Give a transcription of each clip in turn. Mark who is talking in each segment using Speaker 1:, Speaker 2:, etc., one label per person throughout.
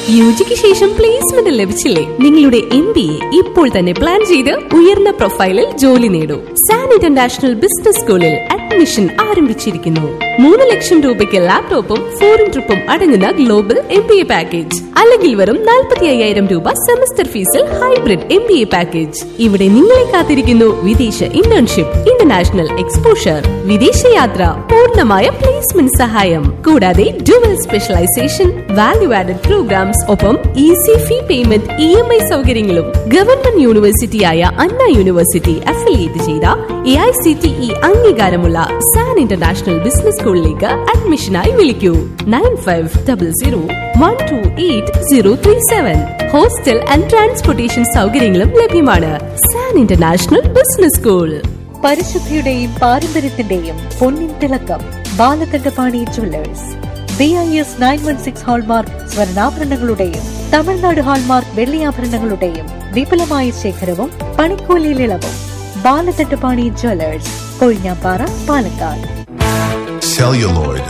Speaker 1: U ജിക്ക് ശേഷം placement ലഭിച്ചില്ലേ നിങ്ങളുടെ എം ബി എ ഇപ്പോൾ തന്നെ പ്ലാൻ ചെയ്ത് ഉയർന്ന പ്രൊഫൈലിൽ ജോലി നേടൂ സാൻ ഇന്റർനാഷണൽ ബിസിനസ് സ്കൂളിൽ അഡ്മിഷൻ ആരംഭിച്ചിരിക്കുന്നു മൂന്ന് ലക്ഷം രൂപയ്ക്ക് ലാപ്ടോപ്പും ഫോറിൻ ട്രിപ്പും അടങ്ങുന്ന global M B A package അല്ലെങ്കിൽ വെറും നാൽപ്പത്തി അയ്യായിരം രൂപ സെമസ്റ്റർ ഫീസിൽ hybrid M B A package ഇവിടെ നിങ്ങളെ കാത്തിരിക്കുന്നു വിദേശ ഇന്റേൺഷിപ്പ് ഇന്റർനാഷണൽ എക്സ്പോഷർ വിദേശയാത്ര പൂർണ്ണമായ പ്ലേസ്മെന്റ് സഹായം കൂടാതെ dual specialisation value added programmes ഒപ്പം easy fee payment E M I സൗകര്യങ്ങളും ഗവൺമെന്റ് യൂണിവേഴ്സിറ്റിയായ അണ്ണ യൂണിവേഴ്സിറ്റി അഫിലിയേറ്റ് ചെയ്ത A I C T E അംഗീകാരമുള്ള സാൻ ഇന്റർനാഷണൽ ബിസിനസ് സ്കൂളിലേക്ക് അഡ്മിഷനായി വിളിക്കൂ nine five double zero one two eight zero three seven hostel and transportation സൗകര്യങ്ങളും ലഭ്യമാണ് സാൻ ഇന്റർനാഷണൽ ബിസിനസ് സ്കൂൾ
Speaker 2: പരിശുദ്ധിയുടെയും പാരമ്പര്യത്തിന്റെയും പൊന്നിൻ തിളക്കം Balakanthapani jewellers B I S nine one six hallmark സ്വർണ്ണാഭരണങ്ങളുടെയും തമിഴ്നാട് ഹാൾമാർക്ക് വെള്ളിയാഭരണങ്ങളുടെയും വിപുലമായ ശേഖരവും പണിക്കൂലിയിൽ ഇളവും ബാലകണ്ഠപാണി ജുവല്ലേഴ്സ് കൊഴിഞ്ഞാപ്പാറ പാലക്കാട്
Speaker 3: celluloid,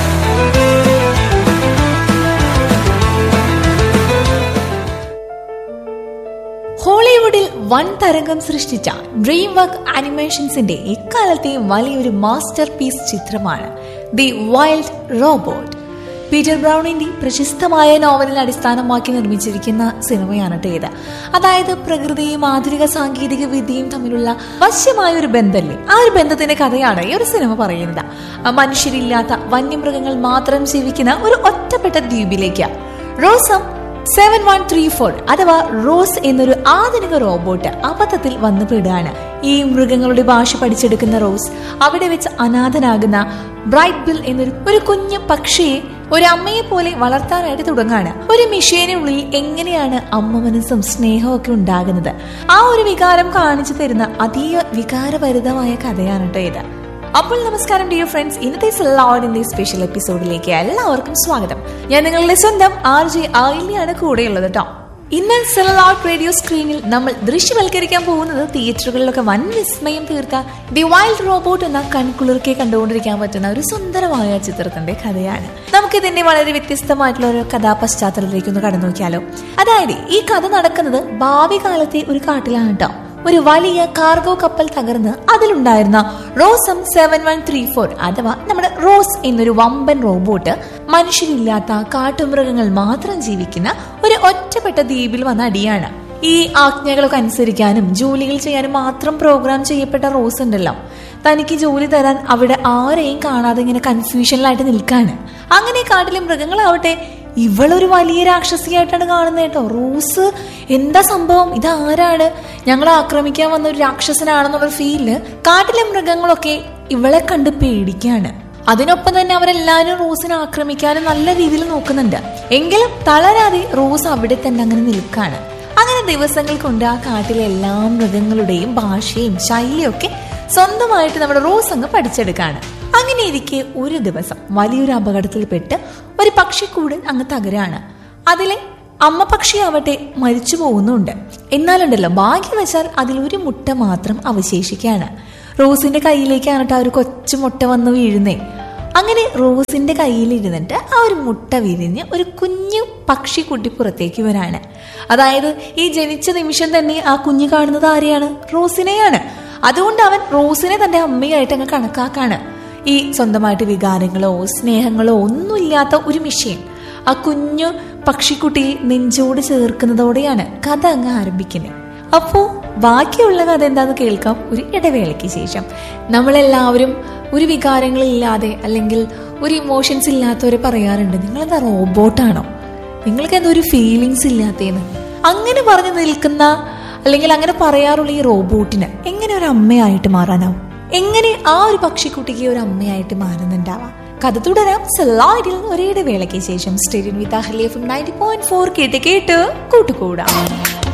Speaker 4: ഹോളിവുഡിൽ വൻ തരംഗം സൃഷ്ടിച്ച ഡ്രീം വർക്ക് ആനിമേഷൻസിന്റെ എക്കാലത്തെ വലിയൊരു മാസ്റ്റർ പീസ് ചിത്രമാണ് ദി വൈൽഡ് റോബോട്ട് പീറ്റർ ബ്രൗണിന്റെ പ്രശസ്തമായ നോവലിനെ അടിസ്ഥാനമാക്കി നിർമ്മിച്ചിരിക്കുന്ന സിനിമയാണ് കേട്ടോ ഇത് അതായത് പ്രകൃതിയും ആധുനിക സാങ്കേതിക വിദ്യയും തമ്മിലുള്ള വശ്യമായ ഒരു ബന്ധമല്ലേ ആ ഒരു ബന്ധത്തിന്റെ കഥയാണ് ഈ ഒരു സിനിമ പറയുന്നത് ആ മനുഷ്യരില്ലാത്ത വന്യമൃഗങ്ങൾ മാത്രം ജീവിക്കുന്ന ഒരു ഒറ്റപ്പെട്ട ദ്വീപിലേക്ക് Rozzum seven one three four അഥവാ റോസ് എന്നൊരു ആധുനിക റോബോട്ട് അബദ്ധത്തിൽ വന്നു പെടുകയാണ് ഈ മൃഗങ്ങളുടെ ഭാഷ പഠിച്ചെടുക്കുന്ന റോസ് അവിടെ വെച്ച് അനാഥനാകുന്ന ബ്രൈറ്റ് ബിൽ എന്നൊരു ഒരു കുഞ്ഞു പക്ഷിയെ ഒരു അമ്മയെ പോലെ വളർത്താനായിട്ട് തുടങ്ങാണ് ഒരു മിഷീനുള്ളിൽ എങ്ങനെയാണ് അമ്മ മനസ്സും സ്നേഹവും ഒക്കെ ഉണ്ടാകുന്നത് ആ ഒരു വികാരം കാണിച്ചു തരുന്ന അതീവ വികാരഭരിതമായ കഥയാണ് കേട്ടോ ഇത് അപ്പോൾ നമസ്കാരം ഡിയർ ഫ്രണ്ട്സ് ഇന്നത്തെ സല്ലാഡ് ഇന്നത്തെ സ്പെഷ്യൽ എപ്പിസോഡിലേക്ക് എല്ലാവർക്കും സ്വാഗതം ഞാൻ നിങ്ങളുടെ സ്വന്തം ആർ ജെ ആയില്യാണ് കൂടെയുള്ളത് കേട്ടോ ഇന്ന് സെലൗട്ട് റേഡിയോ സ്ക്രീനിൽ നമ്മൾ ദൃശ്യവൽക്കരിക്കാൻ പോകുന്നത് തിയേറ്ററുകളിലൊക്കെ വൻ വിസ്മയം തീർത്ത ദി വൈൽഡ് റോബോട്ട് എന്ന കൺകുളിർക്കെ കണ്ടുകൊണ്ടിരിക്കാൻ പറ്റുന്ന ഒരു സുന്ദരമായ ചിത്രത്തിന്റെ കഥയാണ് നമുക്കിതിന്റെ വളരെ വ്യത്യസ്തമായിട്ടുള്ള ഒരു കഥാ പശ്ചാത്തലത്തിലേക്ക് ഒന്ന് കടന്നു നോക്കിയാലോ അതായത് ഈ കഥ നടക്കുന്നത് ഭാവി കാലത്തെ ഒരു കാട്ടിലാണ് കേട്ടോ ഒരു വലിയ കാർഗോ കപ്പൽ തകർന്ന് അതിലുണ്ടായിരുന്ന Rozzum seven one three four അഥവാ നമ്മുടെ റോസ് എന്നൊരു വമ്പൻ റോബോട്ട് മനുഷ്യരില്ലാത്ത കാട്ടുമൃഗങ്ങൾ മാത്രം ജീവിക്കുന്ന ഒരു ഒറ്റപ്പെട്ട ദ്വീപിൽ വന്ന അടിയാണ് ഈ ആജ്ഞകളൊക്കെ അനുസരിക്കാനും ജോലികൾ ചെയ്യാനും മാത്രം പ്രോഗ്രാം ചെയ്യപ്പെട്ട റോസ് ഉണ്ടല്ലോ തനിക്ക് ജോലി തരാൻ അവിടെ ആരെയും കാണാതെ ഇങ്ങനെ കൺഫ്യൂഷനിലായിട്ട് നിൽക്കാണ് അങ്ങനെ കാട്ടിലെ മൃഗങ്ങളാവട്ടെ ഇവളൊരു വലിയ രാക്ഷസിയായിട്ടാണ് കാണുന്നത് കേട്ടോ റോസ് എന്താ സംഭവം ഇതാരാണ് ഞങ്ങളെ ആക്രമിക്കാൻ വന്ന ഒരു രാക്ഷസനാണെന്നുള്ള ഫീല് കാട്ടിലെ മൃഗങ്ങളൊക്കെ ഇവളെ കണ്ട് പേടിക്കാണ് അതിനൊപ്പം തന്നെ അവരെല്ലാവരും റോസിനെ ആക്രമിക്കാനും നല്ല രീതിയിൽ നോക്കുന്നുണ്ട് എങ്കിലും തളരാതെ റോസ് അവിടെ തന്നെ അങ്ങനെ നിൽക്കാണ് അങ്ങനെ ദിവസങ്ങൾ കൊണ്ട് ആ കാട്ടിലെ എല്ലാ മൃഗങ്ങളുടെയും ഭാഷയും ശൈലിയും ഒക്കെ സ്വന്തമായിട്ട് നമ്മുടെ റോസ് അങ്ങ് പഠിച്ചെടുക്കാണ് അങ്ങനെ ഇരിക്കെ ഒരു ദിവസം വലിയൊരു അപകടത്തിൽപ്പെട്ട് ഒരു പക്ഷിക്കൂട് അങ്ങ് തകരാണ് അതിലെ അമ്മ പക്ഷിയാവട്ടെ മരിച്ചു പോകുന്നുണ്ട് എന്നാലുണ്ടല്ലോ ഭാഗ്യം വെച്ചാൽ അതിൽ ഒരു മുട്ട മാത്രം അവശേഷിക്കുകയാണ് റോസിന്റെ കയ്യിലേക്കാണ് കേട്ടോ ആ ഒരു കൊച്ചു മുട്ട വന്ന് വീഴുന്നേ അങ്ങനെ റോസിന്റെ കയ്യിലിരുന്നിട്ട് ആ ഒരു മുട്ട വിരിഞ്ഞ് ഒരു കുഞ്ഞു പക്ഷിക്കുട്ടി പുറത്തേക്ക് വരാണ് അതായത് ഈ ജനിച്ച നിമിഷം തന്നെ ആ കുഞ്ഞു കാണുന്നത് ആരെയാണ് റോസിനെയാണ് അതുകൊണ്ട് അവൻ റോസിനെ തന്റെ അമ്മയായിട്ട് അങ്ങ് കണക്കാക്കാണ് ഈ സ്വന്തമായിട്ട് വികാരങ്ങളോ സ്നേഹങ്ങളോ ഒന്നുമില്ലാത്ത ഒരു മിഷീൻ ആ കുഞ്ഞു പക്ഷിക്കുട്ടിയെ നെഞ്ചോട് ചേർക്കുന്നതോടെയാണ് കഥ അങ്ങ് ആരംഭിക്കുന്നത് അപ്പോ ബാക്കിയുള്ള കഥ എന്താന്ന് കേൾക്കാം ഒരു ഇടവേളയ്ക്ക് ശേഷം നമ്മളെല്ലാവരും ഒരു വികാരങ്ങളില്ലാതെ അല്ലെങ്കിൽ ഒരു ഇമോഷൻസ് ഇല്ലാത്തവരെ പറയാറുണ്ട് നിങ്ങളെന്താ റോബോട്ടാണോ നിങ്ങൾക്ക് എന്താ ഒരു ഫീലിങ്സ് ഇല്ലാത്തേന്ന് അങ്ങനെ പറഞ്ഞു നിൽക്കുന്ന അല്ലെങ്കിൽ അങ്ങനെ പറയാറുള്ള ഈ റോബോട്ടിന് എങ്ങനെ ഒരു അമ്മയായിട്ട് മാറാനാവും എങ്ങനെ ആ ഒരു പക്ഷിക്കുട്ടിക്ക് ഒരു അമ്മയായിട്ട് മാറുന്നുണ്ടാവാം കഥ തുടരാം സലാഡിൽ ഒരേ ഇടവേളയ്ക്ക് ശേഷം സ്റ്റേഡിയം വിത്ത് അഹ്ലിയ നയൻറ്റി പോയിന്റ് ഫോർ കേട്ട് കേട്ട് കൂട്ടുകൂടാം